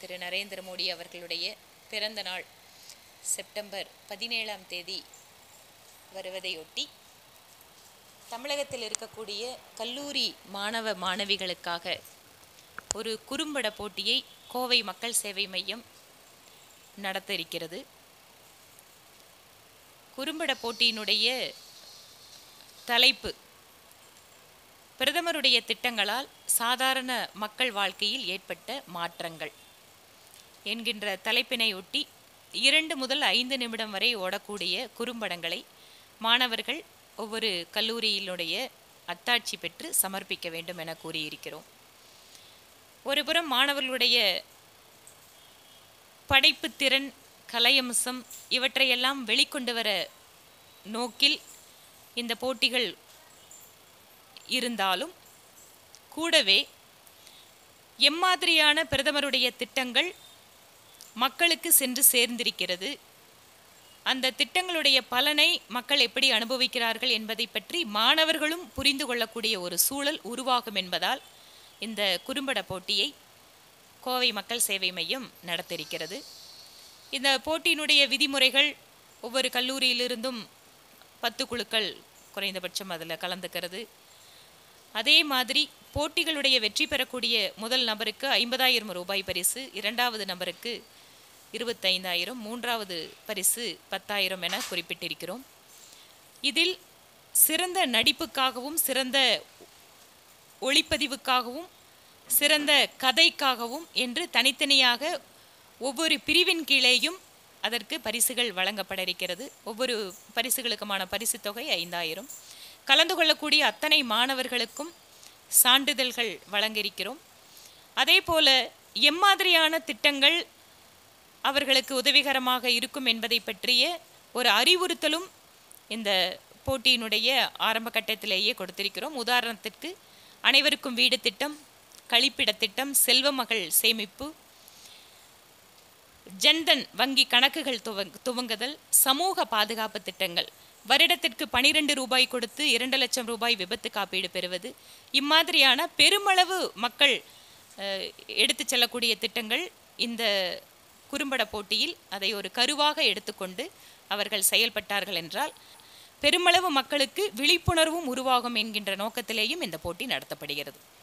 திரு நரேந்திர மோடி அவர்களுடைய பிறந்த நாள் செப்டம்பர் பதினேழாம் தேதி வருவதையொட்டி தமிழகத்தில் இருக்கக்கூடிய கல்லூரி மாணவ மாணவிகளுக்காக ஒரு குறும்பட போட்டியை கோவை மக்கள் சேவை மையம் நடத்த இருக்கிறது குறும்பட போட்டியினுடைய தலைப்பு பிரதமருடைய திட்டங்களால் சாதாரண மக்கள் வாழ்க்கையில் ஏற்பட்ட மாற்றங்கள் என்கின்ற தலைப்பினையொட்டி இரண்டு முதல் ஐந்து நிமிடம் வரை ஓடக்கூடிய குறும்படங்களை மாணவர்கள் ஒவ்வொரு கல்லூரியினுடைய அத்தாட்சி பெற்று சமர்ப்பிக்க வேண்டும் என கூறியிருக்கிறோம் ஒருபுறம் மாணவர்களுடைய படைப்பு திறன் கலையம்சம் இவற்றையெல்லாம் வெளிக்கொண்டு வர நோக்கில் இந்த போட்டிகள் இருந்தாலும் கூடவே எம்மாதிரியான பிரதமருடைய திட்டங்கள் மக்களுக்கு சென்று சேர்ந்திருக்கிறது அந்த திட்டங்களுடைய பலனை மக்கள் எப்படி அனுபவிக்கிறார்கள் என்பதை பற்றி மாணவர்களும் புரிந்து கொள்ளக்கூடிய ஒரு சூழல் உருவாகும் என்பதால் இந்த குறும்பட போட்டியை கோவை மக்கள் சேவை மையம் நடத்திருக்கிறது இந்த போட்டியினுடைய விதிமுறைகள் ஒவ்வொரு கல்லூரியிலிருந்தும் பத்து குழுக்கள் குறைந்தபட்சம் அதில் கலந்துக்கிறது அதே மாதிரி போட்டிகளுடைய வெற்றி பெறக்கூடிய முதல் நபருக்கு ஐம்பதாயிரம் ரூபாய் பரிசு இரண்டாவது நபருக்கு இருபத்தைந்தாயிரம் மூன்றாவது பரிசு பத்தாயிரம் என குறிப்பிட்டிருக்கிறோம் இதில் சிறந்த நடிப்புக்காகவும் சிறந்த ஒளிப்பதிவுக்காகவும் சிறந்த கதைக்காகவும் என்று தனித்தனியாக ஒவ்வொரு பிரிவின் கீழேயும் அதற்கு பரிசுகள் வழங்கப்பட இருக்கிறது ஒவ்வொரு பரிசுகளுக்குமான பரிசு தொகை ஐந்தாயிரம் கலந்து கொள்ளக்கூடிய அத்தனை மாணவர்களுக்கும் சான்றிதழ்கள் வழங்க இருக்கிறோம் அதே போல எம்மாதிரியான திட்டங்கள் அவர்களுக்கு உதவிகரமாக இருக்கும் என்பதை பற்றிய ஒரு அறிவுறுத்தலும் இந்த போட்டியினுடைய ஆரம்ப கட்டத்திலேயே கொடுத்திருக்கிறோம் உதாரணத்திற்கு அனைவருக்கும் வீடு திட்டம் கழிப்பிட திட்டம் செல்வ மகள் சேமிப்பு ஜன்தன் வங்கி கணக்குகள் துவங் துவங்குதல் சமூக பாதுகாப்பு திட்டங்கள் வருடத்திற்கு பனிரெண்டு ரூபாய் கொடுத்து இரண்டு லட்சம் ரூபாய் விபத்து காப்பீடு பெறுவது இம்மாதிரியான பெருமளவு மக்கள் எடுத்து செல்லக்கூடிய திட்டங்கள் இந்த குறும்பட போட்டியில் அதை ஒரு கருவாக எடுத்துக்கொண்டு அவர்கள் செயல்பட்டார்கள் என்றால் பெருமளவு மக்களுக்கு விழிப்புணர்வும் உருவாகும் என்கின்ற நோக்கத்திலேயும் இந்த போட்டி நடத்தப்படுகிறது